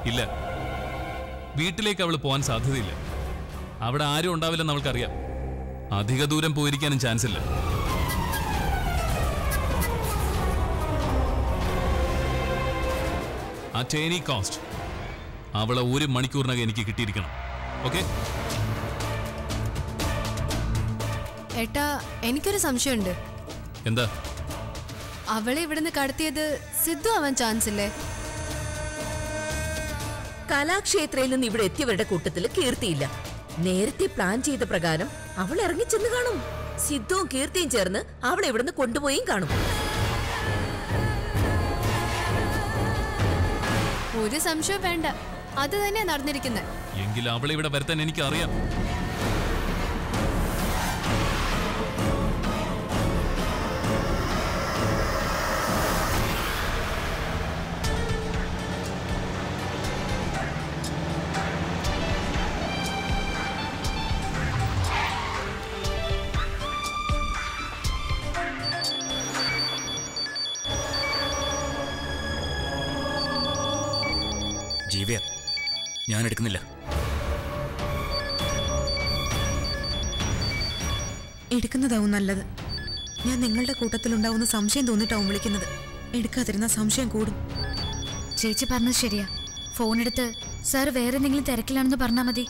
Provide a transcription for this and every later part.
ഇല്ല വീട്ടിലേക്ക് അവൾ പോകാൻ സാധ്യതയില്ല അവിടെ ആരും ഉണ്ടാവില്ലെന്ന് അവൾക്കറിയാം അധിക ദൂരം പോയിരിക്കാനും ചാൻസ് ഇല്ല അറ്റ് എനി കോസ്റ്റ് അവളെ ഒരു മണിക്കൂറിനകം എനിക്ക് കിട്ടിയിരിക്കണം ഓക്കെ ഏട്ടാ എനിക്കൊരു സംശയമുണ്ട് എന്താ അവളെ ഇവിടുന്ന് കടത്തിയത് സിദ്ധു ആവാൻ ചാൻസ് ഇല്ലേ കലാക്ഷേത്രയിൽ നിന്ന് ഇവിടെ എത്തിയവരുടെ കൂട്ടത്തിൽ കീർത്തിയില്ല നേരത്തെ പ്ലാൻ ചെയ്ത പ്രകാരം അവൾ ഇറങ്ങിച്ചെന്ന് കാണും സിദ്ധുവും കീർത്തിയും ചേർന്ന് അവളെ ഇവിടുന്ന് കൊണ്ടുപോയും കാണും ഒരു സംശയവും വേണ്ട അത് തന്നെയാ നടന്നിരിക്കുന്നത് എങ്കിൽ അവളെ ഇവിടെ വരുത്താൻ എനിക്ക് അറിയാം ജീവയ ഞാൻ എടുക്കുന്നില്ല എടുക്കുന്നതാവും നല്ലത് ഞാൻ നിങ്ങളുടെ കൂട്ടത്തിലുണ്ടാവുന്ന സംശയം തോന്നിട്ടാവും വിളിക്കുന്നത് എടുക്കാതിരുന്ന സംശയം കൂടും ചേച്ചി പറഞ്ഞത് ശരിയാ ഫോൺ എടുത്ത് സാർ വേറെ എന്തെങ്കിലും തിരക്കിലാണെന്ന് പറഞ്ഞാൽ മതി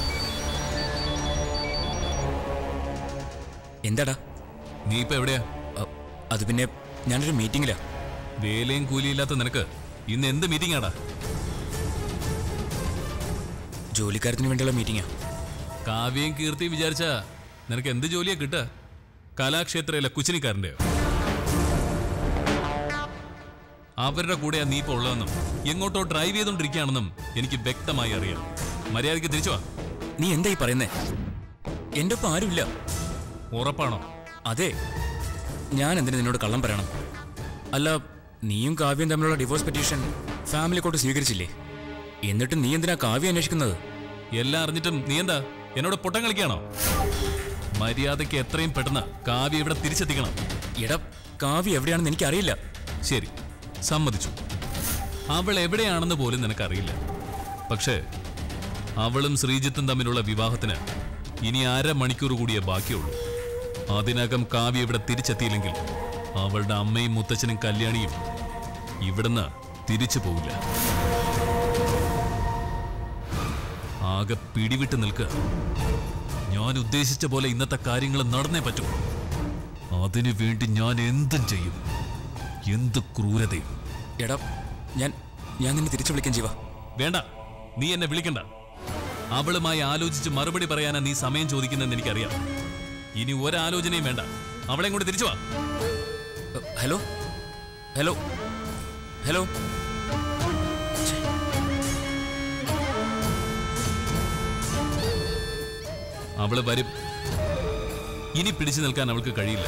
എന്താടാ നീ ഇപ്പൊ എവിടെയാ അ, അത് പിന്നെ ഞാനൊരു മീറ്റിംഗിലാ വേലയും കൂലിയില്ലാത്ത നിനക്ക് ഇന്ന് എന്ത് മീറ്റിംഗ് ആടാ ജോലിക്കാരത്തിന് വേണ്ടിയുള്ള മീറ്റിംഗാ കാവ്യയും കീർത്തിയും വിചാരിച്ച നിനക്ക് എന്ത് ജോലിയാ കിട്ടുക കലാക്ഷേത്രയിലെ കുച്ചിനിക്കാരൻ്റെയോ അവരുടെ കൂടെയാ നീ ഇപ്പോൾ ഉള്ളതെന്നും എങ്ങോട്ടോ ഡ്രൈവ് ചെയ്തോണ്ടിരിക്കുകയാണെന്നും എനിക്ക് വ്യക്തമായി അറിയാം മര്യാദയ്ക്ക് തിരിച്ചു വാ നീ എന്താ ഈ പറയുന്നേ എൻ്റെ ഒപ്പം ആരുമില്ല ഉറപ്പാണോ അതെ ഞാൻ എന്തിനു നിന്നോട് കള്ളം പറയണം അല്ല നീയും കാവ്യയും തമ്മിലുള്ള ഡിവോഴ്സ് പെറ്റീഷൻ ഫാമിലി കോർട്ട് സ്വീകരിച്ചില്ലേ എന്നിട്ട് നീ എന്തിനാ കാവ്യം അന്വേഷിക്കുന്നത് എല്ലാം അറിഞ്ഞിട്ടും നീ എന്താ എന്നോട് പൊട്ടം കളിക്കാണോ മര്യാദയ്ക്ക് എത്രയും പെട്ടെന്ന് കാവ്യ ഇവിടെ തിരിച്ചെത്തിക്കണം എടാ കാവ്യ എവിടെയാണെന്ന് എനിക്കറിയില്ല ശരി സമ്മതിച്ചു അവൾ എവിടെയാണെന്ന് പോലും നിനക്കറിയില്ല പക്ഷേ അവളും ശ്രീജിത്തും തമ്മിലുള്ള വിവാഹത്തിന് ഇനി അരമണിക്കൂർ കൂടിയേ ബാക്കിയുള്ളൂ അതിനകം കാവ്യ ഇവിടെ തിരിച്ചെത്തിയില്ലെങ്കിൽ അവളുടെ അമ്മയും മുത്തച്ഛനും കല്യാണിയും ഇവിടുന്ന് തിരിച്ചു പോവില്ല ആകെ പിടിവിട്ട് നിൽക്കുക ഞാൻ ഉദ്ദേശിച്ച പോലെ ഇന്നത്തെ കാര്യങ്ങൾ നടന്നേ പറ്റൂ അതിനു വേണ്ടി ഞാൻ എന്തും ചെയ്യും എന്ത് ക്രൂരതയും എടാ ഞാൻ ഞാൻ നിന്നെ തിരിച്ചു വിളിക്കാൻ ജീവ വേണ്ട നീ എന്നെ വിളിക്കണ്ട അവളുമായി ആലോചിച്ച് മറുപടി പറയാനാ നീ സമയം ചോദിക്കുന്നതെന്ന് എനിക്കറിയാം ഇനി ഒരാലോചനയും വേണ്ട അവളെ കൊണ്ട് തിരിച്ചു വാ ഹലോ ഹലോ ഹലോ അവള് വരും ഇനി പിടിച്ചു നിൽക്കാൻ അവൾക്ക് കഴിയില്ല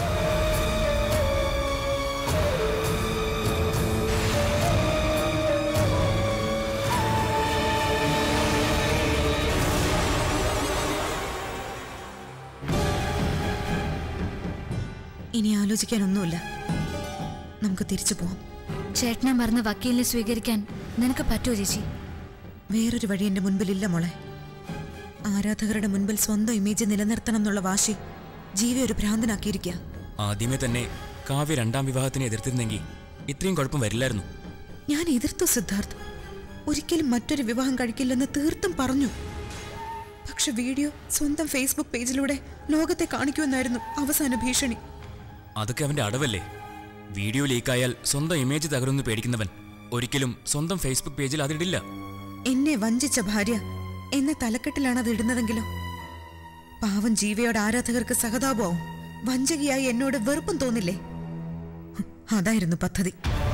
ഇനി ആലോചിക്കാനൊന്നുമില്ല നമുക്ക് തിരിച്ചു പോവാം ചേട്ടനെ മറന്ന് വക്കീലിനെ സ്വീകരിക്കാൻ നിനക്ക് പറ്റുമോ ചേച്ചി വേറൊരു വഴി എന്റെ മുൻപിലില്ല മോളെ ആരാധകരുടെ മുൻപിൽ സ്വന്തം ഇമേജ് നിലനിർത്തണം എന്നുള്ള വാശി ജീവ ഒരു ഭ്രാന്തനാക്കിയിരിക്കുക ആദ്യമേ തന്നെ കാവ്യ രണ്ടാം വിവാഹത്തിനെ എതിർത്തിരുന്നെങ്കിൽ ഇത്രയും കുഴപ്പം വരില്ലായിരുന്നു ഞാൻ എതിർത്തു സിദ്ധാർത്ഥ് ഒരിക്കലും മറ്റൊരു വിവാഹം കഴിക്കില്ലെന്ന് തീർത്തും പറഞ്ഞു പക്ഷെ വീഡിയോ സ്വന്തം ഫേസ്ബുക്ക് പേജിലൂടെ ലോകത്തെ കാണിക്കുമെന്നായിരുന്നു അവസാന ഭീഷണി അതൊക്കെ അവന്റെ അടവല്ലേ വീഡിയോ ലീക്കായാൽ സ്വന്തം ഇമേജ് തകരുമെന്ന് പേടിക്കുന്നവൻ ഒരിക്കലും സ്വന്തം ഫേസ്ബുക്ക് പേജിൽ അതിടില്ല എന്നെ വഞ്ചിച്ച ഭാര്യ എന്ന തലക്കെട്ടിലാണ് അത് ഇടുന്നതെങ്കിലോ പാവം ജീവയുടെ ആരാധകർക്ക് സഹതാപവും വഞ്ചകിയായി എന്നോട് വെറുപ്പും തോന്നില്ലേ ഹ്, അതായിരുന്നു പദ്ധതി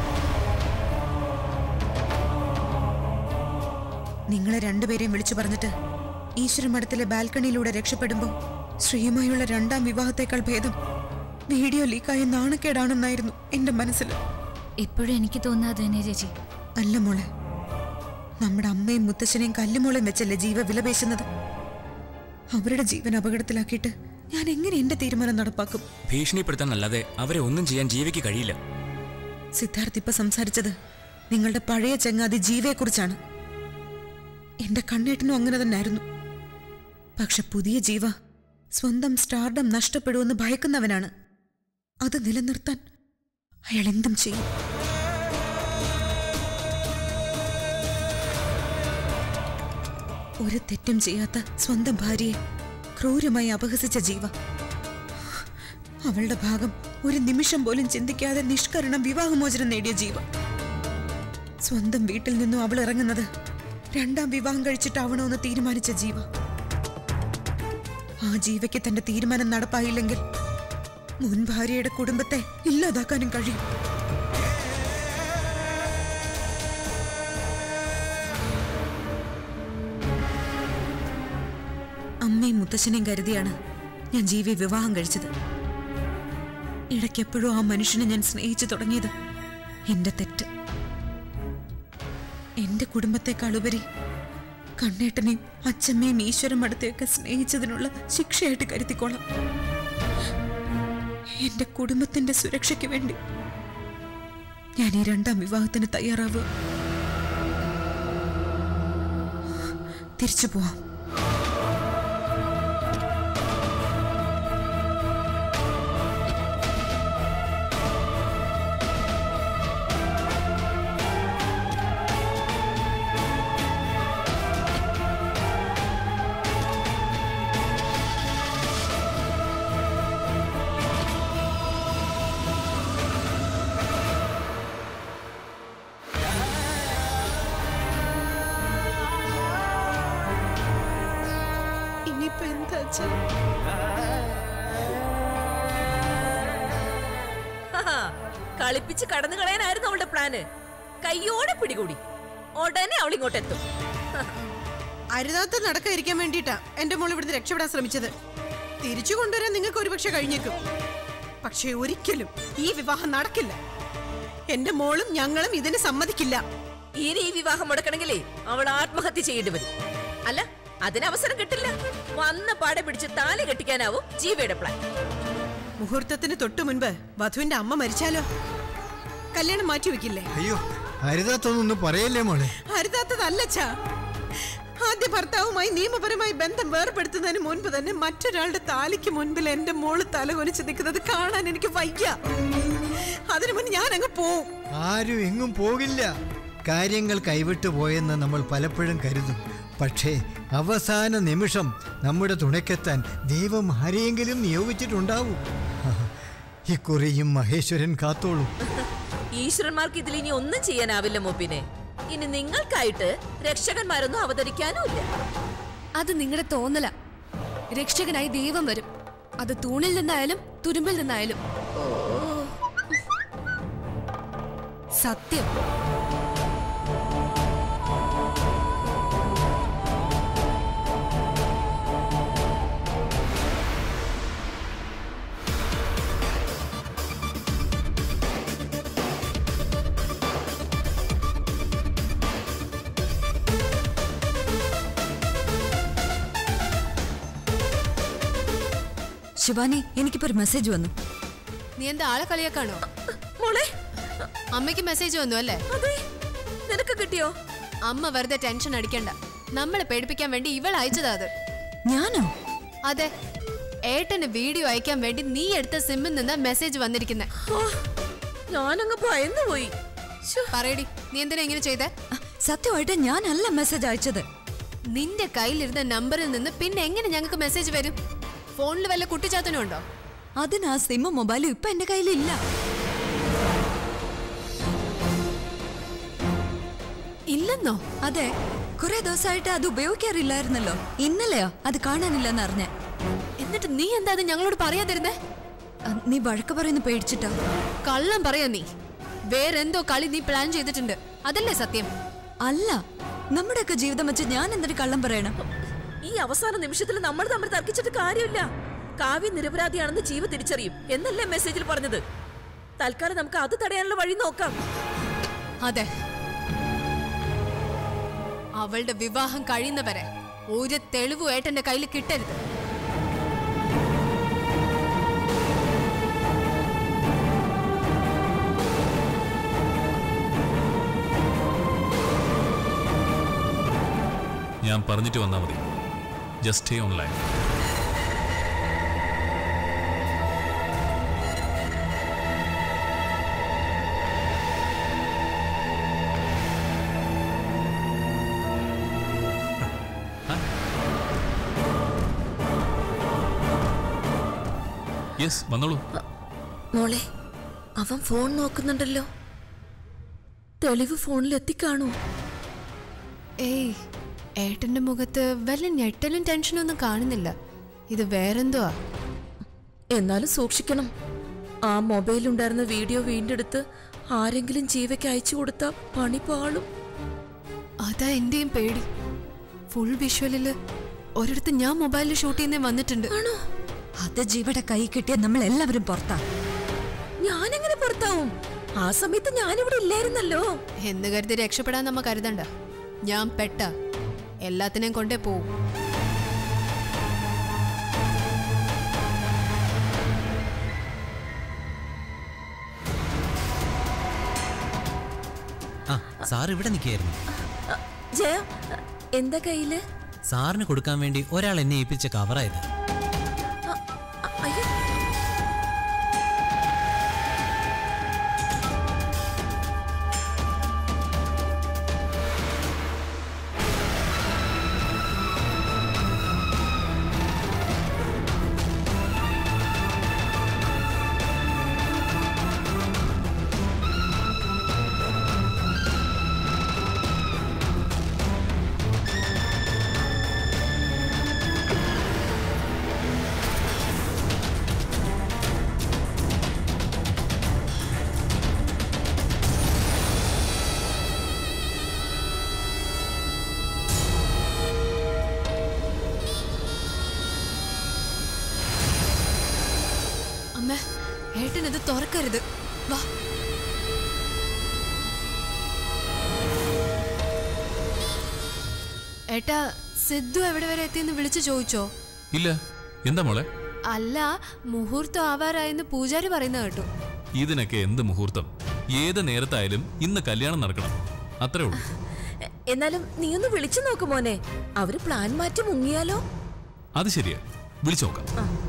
നിങ്ങളെ രണ്ടുപേരെയും വിളിച്ചു പറഞ്ഞിട്ട് ഈശ്വരമഠത്തിലെ ബാൽക്കണിയിലൂടെ രക്ഷപ്പെടുമ്പോൾ ശ്രീയുമായുള്ള രണ്ടാം വിവാഹത്തേക്കാൾ ഭേദം വീഡിയോ ലീക്കായ നാണക്കേടാണെന്നായിരുന്നു എന്റെ മനസ്സിൽ ഇപ്പോഴും എനിക്ക് തോന്നുന്നത് അത് തന്നെ ചേച്ചി അല്ല മോളെ നമ്മുടെ അമ്മയും മുത്തശ്ശനെയും കല്ലുമോളെയും വെച്ചല്ലേ ജീവ വിലപേശുന്നത് അവരുടെ ജീവൻ അപകടത്തിലാക്കിയിട്ട് ഞാൻ എങ്ങനെ എന്റെ തീരുമാനം നടപ്പാക്കും ഭീഷണിപ്പെടുത്താനല്ലാതെ അവരെ ഒന്നും ചെയ്യാൻ ജീവിക്ക് കഴിയില്ല സിദ്ധാർത്ഥ് ഇപ്പൊ സംസാരിച്ചത് നിങ്ങളുടെ പഴയ ചങ്ങാതി ജീവയെക്കുറിച്ചാണ് എന്റെ കണ്ണേട്ടനും അങ്ങനെ തന്നെയായിരുന്നു പക്ഷെ പുതിയ ജീവ സ്വന്തം സ്റ്റാർഡം നഷ്ടപ്പെടുമെന്ന് ഭയക്കുന്നവനാണ് അത് നിലനിർത്താൻ അയാൾ എന്തും ചെയ്യും ഒരു തെറ്റും ചെയ്യാത്ത സ്വന്തം ഭാര്യയെ ക്രൂരമായി അപഹസിച്ച ജീവ അവളുടെ ഭാഗം ഒരു നിമിഷം പോലും ചിന്തിക്കാതെ നിഷ്കരണം വിവാഹമോചനം നേടിയ ജീവ സ്വന്തം വീട്ടിൽ നിന്നും അവൾ ഇറങ്ങുന്നത് രണ്ടാം വിവാഹം കഴിച്ചിട്ടാവണമെന്ന് തീരുമാനിച്ച ജീവ ആ ജീവയ്ക്ക് തന്റെ തീരുമാനം നടപ്പായില്ലെങ്കിൽ മുൻ ഭാര്യയുടെ കുടുംബത്തെ ഇല്ലാതാക്കാനും കഴിയും അമ്മയും മുത്തശ്ശനെയും കരുതിയാണ് ഞാൻ ജീവി വിവാഹം കഴിച്ചത് ഇടയ്ക്കെപ്പോഴും ആ മനുഷ്യനെ ഞാൻ സ്നേഹിച്ചു തുടങ്ങിയത് എന്റെ തെറ്റ് എന്റെ കുടുംബത്തെക്കാളുപരി കണ്ണേട്ടനെയും അച്ഛമ്മയും ഈശ്വരം അടുത്തെയൊക്കെ സ്നേഹിച്ചതിനുള്ള ശിക്ഷയായിട്ട് കരുതിക്കോളാം എന്റെ കുടുംബത്തിന്റെ സുരക്ഷയ്ക്ക് വേണ്ടി ഞാൻ ഈ രണ്ടാം വിവാഹത്തിന് തയ്യാറാവുക തിരിച്ചു പോവാം ഇനിയിപ്പോ എന്താ അച്ഛാ? ഹാ, കളിപ്പിച്ച് കടന്നു കളയാനായിരുന്നു അവളുടെ പ്ലാന് കയ്യോടെ പിടികൂടി ഉടനെ അവൾ ഇങ്ങോട്ട് എത്തും അരുതാത്ത നടക്കാതിരിക്കാൻ വേണ്ടിയിട്ടാ എന്റെ മോൾ ഇവിടുന്ന് രക്ഷപ്പെടാൻ ശ്രമിച്ചത് തിരിച്ചു കൊണ്ടുവരാൻ നിങ്ങൾക്ക് ഒരുപക്ഷെ കഴിഞ്ഞേക്കും പക്ഷേ ഒരിക്കലും ഈ വിവാഹം നടക്കില്ല എന്റെ മോളും ഞങ്ങളും ഇതിന് സമ്മതിക്കില്ല ഇനി ഈ വിവാഹം മുടക്കണമെങ്കിലേ അവൾ ആത്മഹത്യ ചെയ്യേണ്ടി വരും അല്ല അതിന് അവസരം കിട്ടില്ല വന്ന പാടെ പിടിച്ച് താലി കെട്ടിക്കാനാവും ജീവയുടെ പ്ലാൻ മുഹൂർത്തത്തിന് തൊട്ടു മുൻപ് വധുവിന്റെ അമ്മ മരിച്ചാലോ കല്യാണം മാറ്റിവെക്കില്ലേ അയ്യോ ഹരിതാത്തൊന്നും പറയല്ലേ മോളെ അരുതാത്തതല്ലച്ചാ ആദ്യ ഭർത്താവുമായി നിയമപരമായി ബന്ധം വേർപെടുത്തുന്നതിന് മുൻപ് തന്നെ മറ്റൊരാളുടെ താലിക്ക് മുൻപിൽ എന്റെ മോള് തലകൊനിച്ച് നിൽക്കുന്നത് കാണാൻ എനിക്ക് വയ്യ അതിനു മുന്നേ ഞാൻ അങ്ങ് പോവും ആരും എങ്ങും പോകില്ല കാര്യങ്ങൾ കൈവിട്ടു പോയെന്ന് നമ്മൾ പലപ്പോഴും കരുതും പക്ഷേ അവസാന നിമിഷം നമ്മുടെ തുണയ്ക്കെത്താൻ ദൈവം ആരെയെങ്കിലും നിയോഗിച്ചിട്ടുണ്ടാവും ഇക്കുറിയും മഹേശ്വരൻ കാത്തോളൂ ഈശ്വരന്മാർക്ക് ഇതിൽ ഇനി ഒന്നും ചെയ്യാനാവില്ല മൂപ്പിനെ ഇനി നിങ്ങൾക്കായിട്ട് രക്ഷകന്മാരൊന്നും അവതരിക്കാനും ഇല്ല അത് നിങ്ങളുടെ തോന്നല രക്ഷകനായി ദൈവം വരും അത് തൂണിൽ നിന്നായാലും തുരുമ്പിൽ നിന്നായാലും സത്യം ശിവാനി എനിക്കിപ്പോ ഒരു മെസ്സേജ് വന്നു നീ എന്താ ആളെ കളിയാക്കാണോ മോളെ അമ്മയ്ക്ക് മെസ്സേജ് വന്നു അല്ലേ അതെ നിനക്ക് കിട്ടിയോ അമ്മ വെറുതെ ടെൻഷൻ അടിക്കണ്ട നമ്മളെ പേടിപ്പിക്കാൻ വേണ്ടി ഇവൾ അയച്ചതാ അത് ഞാനോ അതെ ഏട്ടന് വീഡിയോ അയക്കാൻ വേണ്ടി നീ എടുത്ത സിമ്മിൽ നിന്ന് മെസ്സേജ് വന്നിരിക്കുന്നെ ആ, ഞാനങ്ങ് ഭയന്നു പോയി ശ്ശോ, പറയടി നീ എന്തിനാ ഇങ്ങനെ ചെയ്തേ അ, സത്യമായിട്ട് ഞാനല്ല മെസ്സേജ് അയച്ചത് നിന്റെ കയ്യിലിരുന്ന നമ്പറിൽ നിന്ന് പിന്നെ എങ്ങനെ ഞങ്ങൾക്ക് മെസ്സേജ് വരും ഫോണിൽ വല്ല കുട്ടിച്ചാത്തനും ഉണ്ടോ അതിന് ആ സിമ്മും മൊബൈലും ഇപ്പൊ എന്റെ കയ്യിലില്ല ഇല്ലെന്നോ അതെ കുറെ ദിവസമായിട്ട് അത് ഉപയോഗിക്കാറില്ലായിരുന്നല്ലോ ഇന്നലെയോ അത് കാണാനില്ലെന്ന് അറിഞ്ഞ എന്നിട്ട് നീ എന്താ അത് ഞങ്ങളോട് പറയാതിരുന്നേ നീ വഴക്ക് പറയുന്ന പേടിച്ചിട്ടോ കള്ളം പറയാ നീ വേറെന്തോ കളി നീ പ്ലാൻ ചെയ്തിട്ടുണ്ട് അതല്ലേ സത്യം അല്ല നമ്മുടെയൊക്കെ ജീവിതം വെച്ച് ഞാൻ എന്തൊരു കള്ളം പറയണം ഈ അവസാന നിമിഷത്തിൽ നമ്മൾ തമ്മിൽ തർക്കിച്ചിട്ട് കാര്യമില്ല കാവ്യ നിരപരാധിയാണെന്ന് ജീവ തിരിച്ചറിയും എന്നല്ലേ മെസ്സേജിൽ പറഞ്ഞത് തൽക്കാലം നമുക്ക് അത് തടയാനുള്ള വഴി നോക്കാം അതെ അവളുടെ വിവാഹം കഴിയുന്നവരെ ഒരു തെളിവും ഏട്ടന്റെ കയ്യിൽ കിട്ടരുത് ഞാൻ പറഞ്ഞിട്ട് വന്നാൽ മതി ജസ്റ്റ് സ്റ്റേ ഓൺലൈൻ യെസ് വന്നോളൂ മോളെ അവൻ ഫോൺ നോക്കുന്നുണ്ടല്ലോ തെളിവ് ഫോണിൽ എത്തിക്കാണോ ഏയ് ഏട്ടന്റെ മുഖത്ത് വല്ല ഞെട്ടലും ടെൻഷനും ഒന്നും കാണുന്നില്ല ഇത് വേറെന്തുവാ എന്നാലും സൂക്ഷിക്കണം ആ മൊബൈലുണ്ടായിരുന്ന വീഡിയോ വീണ്ടെടുത്ത് ആരെങ്കിലും ജീവയ്ക്ക് അയച്ചു കൊടുത്ത പണി പാളും അതാ എന്റെയും പേടി ഫുൾ വിഷ്വലില് ഒരിടത്ത് ഞാൻ മൊബൈലിൽ ഷൂട്ട് ചെയ്യുന്നേ വന്നിട്ടുണ്ട് ആണോ അത് ജീവയുടെ കൈ കിട്ടിയ നമ്മൾ എല്ലാവരും പുറത്താ ഞാനെങ്ങനെ പുറത്താവും ആ സമയത്ത് ഞാനിവിടെ ഇല്ലായിരുന്നല്ലോ എന്ന് കരുതി രക്ഷപ്പെടാൻ നമ്മ കരുതണ്ട ഞാൻ പെട്ട എല്ലാത്തിനെയും കൊണ്ടേ പോവും ആ സാർ ഇവിടെ നിൽക്കുകയായിരുന്നു അ, ജയ എന്താ കയ്യില് സാറിന് കൊടുക്കാൻ വേണ്ടി ഒരാൾ എന്നെ ഏൽപ്പിച്ച കവറായത് അ, അ, അയ്യോ അമ്മ ഏട്ടൻ ഇത് തുറക്കരുത് വാ ഏട്ടാ സിദ്ധു എവിടെ വരെ എത്തിയെന്ന് വിളിച്ചു ചോദിച്ചോ ഇല്ല എന്താ മോളെ അല്ല മുഹൂർത്തം ആവാറായെന്ന് പൂജാരി പറയുന്ന കേട്ടു ഇതിനൊക്കെ എന്ത് മുഹൂർത്തം ഏത് നേരത്തായാലും ഇന്ന് കല്യാണം നടക്കണം അത്രേ ഉള്ളൂ എ- എന്നാലും നീ ഒന്ന് വിളിച്ചു നോക്ക് മോനെ അവര് പ്ലാൻ മാറ്റി മുങ്ങിയാലോ അത് ശരിയാ വിളിച്ചു നോക്കാം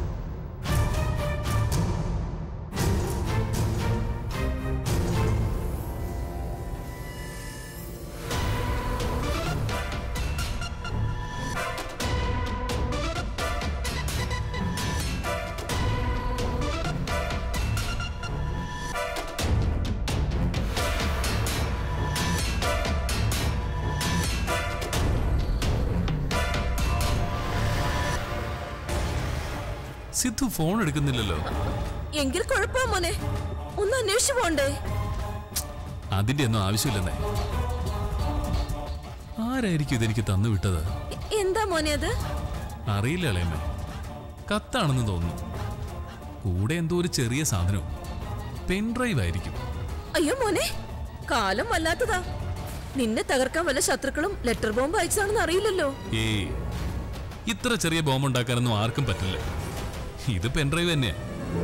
സിദ്ധു ഫോൺ എടുക്കുന്നില്ലല്ലോ എങ്കിൽ കുഴപ്പമോ മോനെ ഒന്ന് അന്വേഷിച്ചു പോണ്ടേ അതിന്റെ ഒന്നും ആവശ്യമില്ലെന്നേ ആരായിരിക്കും ഇതെനിക്ക് തന്നു വിട്ടത് എ- എന്താ മോനെ അത് അറിയില്ല അളയമ്മ കത്താണെന്ന് തോന്നുന്നു കൂടെ എന്തോ ഒരു ചെറിയ സാധനവും പെൻഡ്രൈവ് ആയിരിക്കും അയ്യോ മോനെ കാലം വല്ലാത്തതാ നിന്നെ തകർക്കാൻ വല്ല ശത്രുക്കളും ലെറ്റർ ബോംബ് അയച്ചതാണെന്ന് അറിയില്ലല്ലോ ഏയ് ഇത്ര ചെറിയ ബോംബ് ഉണ്ടാക്കാനൊന്നും ആർക്കും പറ്റില്ല ഇത് പെൻഡ്രൈവ് തന്നെയാ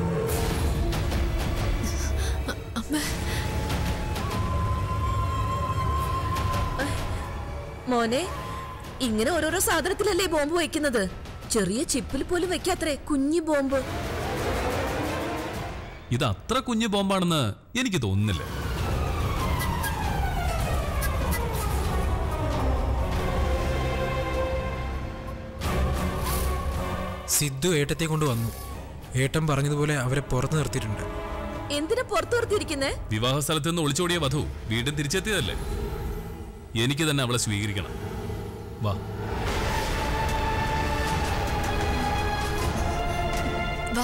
മോനെ ഇങ്ങനെ ഓരോരോ സാധനത്തിലല്ലേ ഈ ബോംബ് വയ്ക്കുന്നത് ചെറിയ ചിപ്പിൽ പോലും വെക്കാത്രേ കുഞ്ഞു ബോംബ് ഇത് അത്ര കുഞ്ഞു ബോംബാണെന്ന് എനിക്ക് തോന്നുന്നില്ല സിദ്ധു ഏട്ടത്തെ കൊണ്ട് വന്നു ഏട്ടൻ പറഞ്ഞതുപോലെ അവരെ പുറത്ത് നിർത്തിയിട്ടുണ്ട് എന്തിനാ പുറത്തു നിർത്തിയിരിക്കുന്നേ വിവാഹ സ്ഥലത്ത് നിന്ന് ഒളിച്ചോടിയ വധു വീണ്ടും തിരിച്ചെത്തിയതല്ലേ എനിക്ക് തന്നെ അവളെ സ്വീകരിക്കണം വാ വാ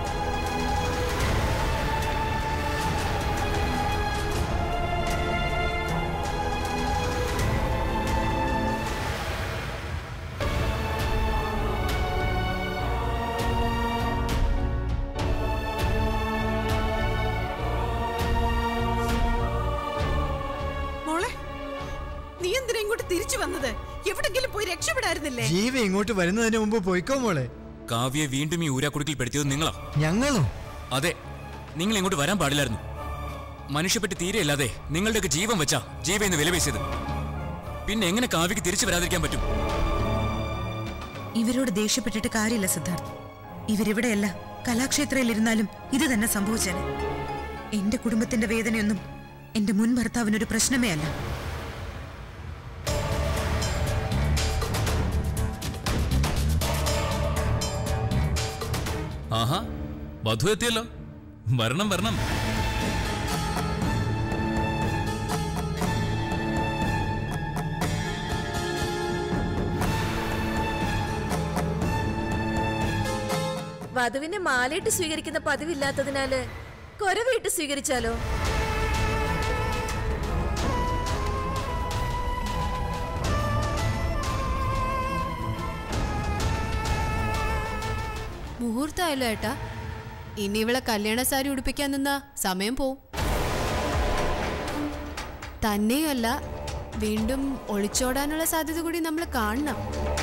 മോളെ നീ എന്തിനാ ഇങ്ങോട്ട് തിരിച്ചു വന്നത് എവിടെങ്കിലും പോയി രക്ഷപ്പെടായിരുന്നില്ലേ ജീവ ഇങ്ങോട്ട് വരുന്നതിന് മുമ്പ് പോയിക്കോ മോളെ കാവ്യെ വീണ്ടും ഈ ഊരാക്കുടുക്കിൽ പെടുത്തിയത് നിങ്ങളാ ഞങ്ങളോ അതെ നിങ്ങൾ ഇങ്ങോട്ട് വരാൻ പാടില്ലായിരുന്നു മനുഷ്യപ്പെട്ടി തീരെ ഇല്ലാതെ നിങ്ങളുടെയൊക്കെ ജീവൻ വെച്ചാ ജീവ എന്ന് വിലപേശിയത് പിന്നെ എങ്ങനെ കാവ്യക്ക് തിരിച്ചു വരാതിരിക്കാൻ പറ്റും ഇവരോട് ദേഷ്യപ്പെട്ടിട്ട് കാര്യമില്ല സിദ്ധാർത്ഥ് ഇവരിവിടെയല്ല കലാക്ഷേത്രയിലിരുന്നാലും ഇത് തന്നെ സംഭവിച്ചേനെ എന്റെ കുടുംബത്തിന്റെ വേദനയൊന്നും എന്റെ മുൻ ഭർത്താവിനൊരു പ്രശ്നമേ അല്ല ആഹാ വധു എത്തിയല്ലോ വരണം വരണം വധുവിനെ മാലയിട്ട് സ്വീകരിക്കുന്ന പതിവില്ലാത്തതിനാല് കൊരവിട്ട് സ്വീകരിച്ചാലോ മുഹൂർത്തമായല്ലോ ഏട്ടാ ഇനി ഇവളെ കല്യാണ സാരി ഉടുപ്പിക്കാൻ നിന്നാ സമയം പോവും തന്നെയല്ല വീണ്ടും ഒളിച്ചോടാനുള്ള സാധ്യത കൂടി നമ്മൾ കാണണം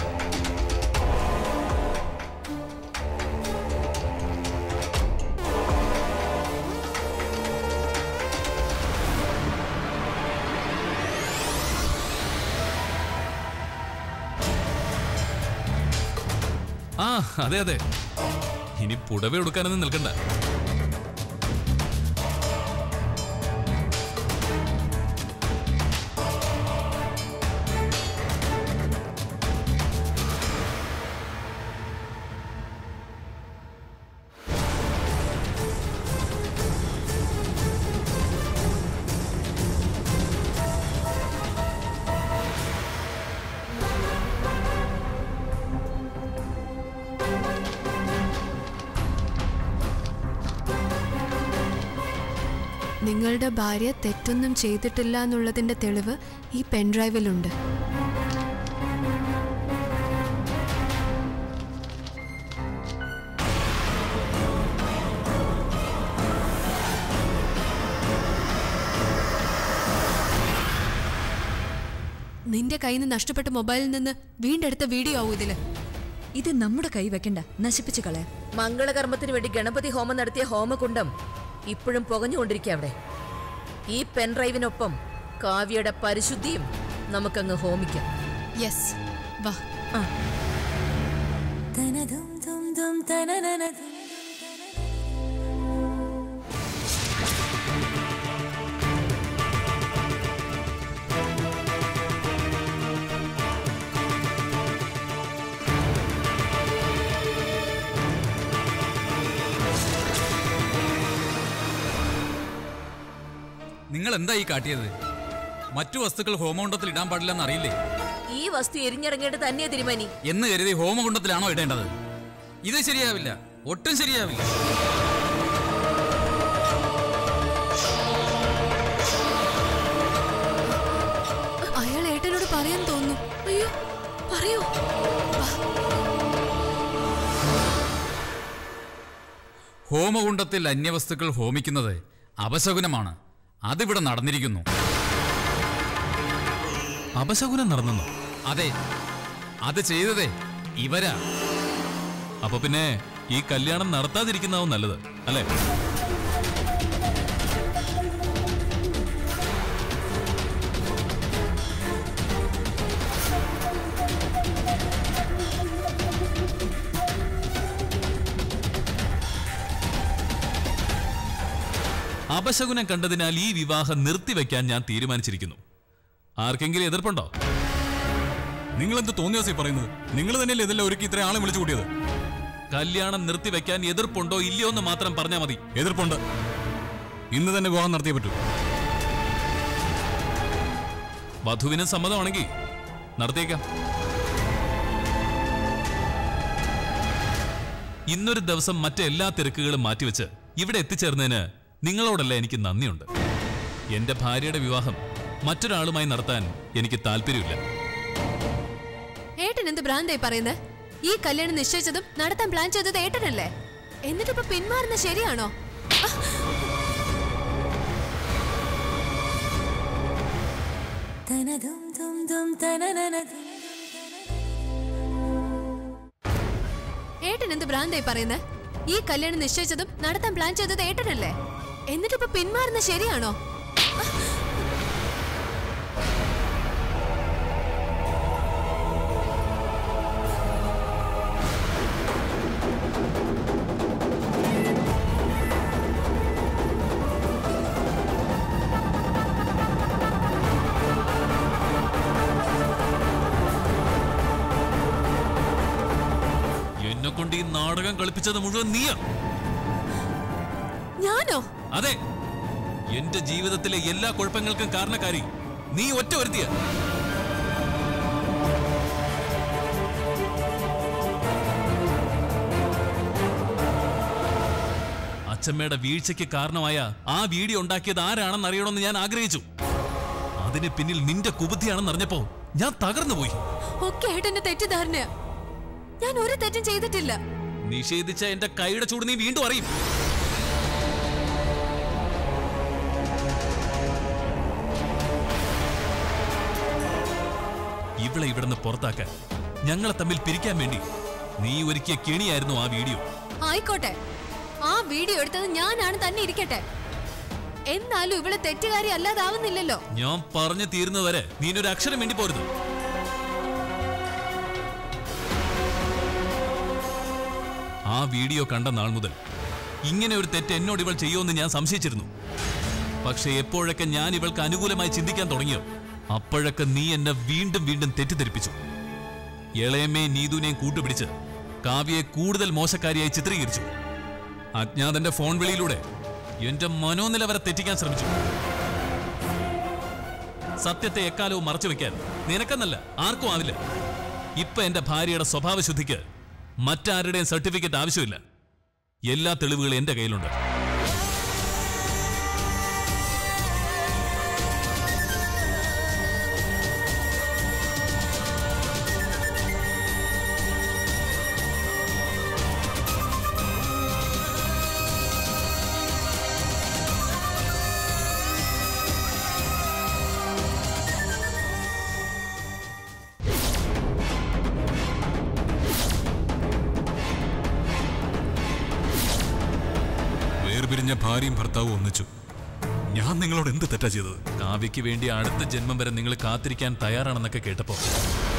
ആ അതെ അതെ ഇനി പുടവ എടുക്കാനൊന്നും നിൽക്കണ്ട നിങ്ങളുടെ ഭാര്യ തെറ്റൊന്നും ചെയ്തിട്ടില്ല എന്നുള്ളതിന്റെ തെളിവ് ഈ പെൻഡ്രൈവിലുണ്ട് നിന്റെ കയ്യിൽ നിന്ന് നഷ്ടപ്പെട്ട മൊബൈലിൽ നിന്ന് വീണ്ടെടുത്ത വീഡിയോ ആവും ഇതില് ഇത് നമ്മുടെ കൈ വെക്കണ്ട നശിപ്പിച്ചു കളയാം മംഗളകർമ്മത്തിന് വേണ്ടി ഗണപതി ഹോമം നടത്തിയ ഹോമകുണ്ടം ഇപ്പോഴും പുകഞ്ഞുകൊണ്ടിരിക്കുക അവിടെ ഈ പെൻഡ്രൈവിനൊപ്പം കാവ്യയുടെ പരിശുദ്ധിയും നമുക്കങ്ങ് ഹോമിക്കാം യെസ് വാ നിങ്ങൾ എന്താ ഈ കാട്ടിയത് മറ്റു വസ്തുക്കൾ ഹോമകുണ്ടത്തിൽ ഇടാൻ പാടില്ലെന്ന് അറിയില്ലേ ഈ വസ്തു എരിഞ്ഞിറങ്ങേണ്ട തന്നെ തിരുമേനി എന്ന് കരുതി ഹോമകുണ്ടത്തിലാണോ ഇടേണ്ടത് ഇത് ശരിയാവില്ല ഒട്ടും ശരിയാവില്ല അയാൾ ഏട്ടനോട് പറയാൻ തോന്നുന്നു അയ്യോ പറയൂ ഹോമകുണ്ടത്തിൽ അന്യവസ്തുക്കൾ ഹോമിക്കുന്നത് അപശകുനമാണ് അതിവിടെ നടന്നിരിക്കുന്നു അപശകുനം നടന്നു അതെ അത് ചെയ്തതേ ഇവരാ അപ്പൊ പിന്നെ ഈ കല്യാണം നടത്താതിരിക്കുന്നതാവും നല്ലത് അല്ലേ അപശകുനം കണ്ടതിനാൽ ഈ വിവാഹം നിർത്തിവെക്കാൻ ഞാൻ തീരുമാനിച്ചിരിക്കുന്നു ആർക്കെങ്കിലും എതിർപ്പുണ്ടോ നിങ്ങൾ എന്ത് തോന്നിയാസി പറയുന്നത് നിങ്ങൾ തന്നെയല്ലേ ഇതെല്ലാം ഒരുക്കി ഇത്രയും ആളെ വിളിച്ചു കൂട്ടിയത് കല്യാണം നിർത്തിവെക്കാൻ എതിർപ്പുണ്ടോ ഇല്ലയോ എന്ന് മാത്രം പറഞ്ഞാൽ മതി എതിർപ്പുണ്ട് ഇന്ന് തന്നെ വിവാഹം നടത്തിയേ പറ്റൂ വധുവിന് സമ്മതമാണെങ്കിൽ നടത്തിയേക്കാം ഇന്നൊരു ദിവസം മറ്റെല്ലാ തിരക്കുകളും മാറ്റിവെച്ച് ഇവിടെ എത്തിച്ചേർന്നതിന് നിങ്ങളോടല്ല എനിക്ക് നന്ദിയുണ്ട് എന്റെ ഭാര്യയുടെ വിവാഹം മറ്റൊരാളുമായി നടത്താൻ എനിക്ക് താല്പര്യമില്ല ഏട്ടൻ എന്ത് ഭ്രാന്തായി പറയുന്നത് ഈ കല്യാണം നിശ്ചയിച്ചതും നടത്താൻ പ്ലാൻ ചെയ്തത് ഏട്ടനല്ലേ എന്നിട്ടിപ്പോ പിന്മാറുന്ന ശരിയാണോ ഏട്ടൻ എന്ത് ഭ്രാന്തായി പറയുന്നത് ഈ കല്യാണം നിശ്ചയിച്ചതും നടത്താൻ പ്ലാൻ ചെയ്തത് ഏട്ടനല്ലേ എന്നിട്ടിപ്പോ പിന്മാറുന്ന ശരിയാണോ കൊണ്ട് ഈ നാടകം കളിപ്പിച്ചത് മുഴുവൻ നീയാ ഞാനോ അതെ എന്റെ ജീവിതത്തിലെ എല്ലാ കുഴപ്പങ്ങൾക്കും കാരണക്കാരി നീ ഒറ്റ വരുത്തിയ അച്ഛമ്മയുടെ വീഴ്ചയ്ക്ക് കാരണമായ ആ വീഡിയോ ഉണ്ടാക്കിയത് ആരാണെന്ന് അറിയണമെന്ന് ഞാൻ ആഗ്രഹിച്ചു അതിന് പിന്നിൽ നിന്റെ കുബുദ്ധിയാണെന്ന് അറിഞ്ഞപ്പോ ഞാൻ തകർന്നു പോയി ഒക്കെ ഏട്ടന്റെ തെറ്റിദ്ധാരണയാ ഞാൻ ഒരു തെറ്റും ചെയ്തിട്ടില്ല നിഷേധിച്ച എന്റെ കൈയുടെ ചൂട് നീ വീണ്ടും അറിയും ഇവളെ ഇവിടുന്ന് പുറത്താക്കാൻ ഞങ്ങളെ തമ്മിൽ പിരിക്കാൻ വേണ്ടി നീ ഒരുക്കിയ കെണിയായിരുന്നു ആ വീഡിയോ ആയിക്കോട്ടെ ആ വീഡിയോ എടുത്തത് ഞാനാണ് തന്നെ ഇരിക്കട്ടെ എന്നാലും ഇവള് തെറ്റുകാരി അല്ലാതാവുന്നില്ലല്ലോ ഞാൻ പറഞ്ഞു തീരുന്നവരെ നീനൊരു അക്ഷരം വേണ്ടി പോരുത് ആ വീഡിയോ കണ്ട നാൾ മുതൽ ഇങ്ങനെ ഒരു തെറ്റ് എന്നോട് ഇവൾ ചെയ്യുമെന്ന് ഞാൻ സംശയിച്ചിരുന്നു പക്ഷെ എപ്പോഴൊക്കെ ഞാൻ ഇവൾക്ക് അനുകൂലമായി ചിന്തിക്കാൻ തുടങ്ങിയോ അപ്പോഴൊക്കെ നീ എന്നെ വീണ്ടും വീണ്ടും തെറ്റിദ്ധരിപ്പിച്ചു ഇളയമ്മയും നീതുവിനെയും കൂട്ടുപിടിച്ച് കാവ്യയെ കൂടുതൽ മോശക്കാരിയായി ചിത്രീകരിച്ചു അജ്ഞാതന്റെ ഫോൺ വിളിയിലൂടെ എന്റെ മനോനില വരെ തെറ്റിക്കാൻ ശ്രമിച്ചു സത്യത്തെ എക്കാലവും മറച്ചു വെക്കാൻ നിനക്കെന്നല്ല ആർക്കും ആവില്ല ഇപ്പൊ എന്റെ ഭാര്യയുടെ സ്വഭാവശുദ്ധിക്ക് മറ്റാരുടെയും സർട്ടിഫിക്കറ്റ് ആവശ്യമില്ല എല്ലാ തെളിവുകളും എന്റെ കയ്യിലുണ്ട് വേർപിരിഞ്ഞ ഭാര്യയും ഭർത്താവും ഒന്നിച്ചു ഞാൻ നിങ്ങളോട് എന്ത് തെറ്റാ ചെയ്തത് കാവ്യയ്ക്ക് വേണ്ടി അടുത്ത ജന്മം വരെ നിങ്ങൾ കാത്തിരിക്കാൻ തയ്യാറാണെന്നൊക്കെ കേട്ടപ്പോ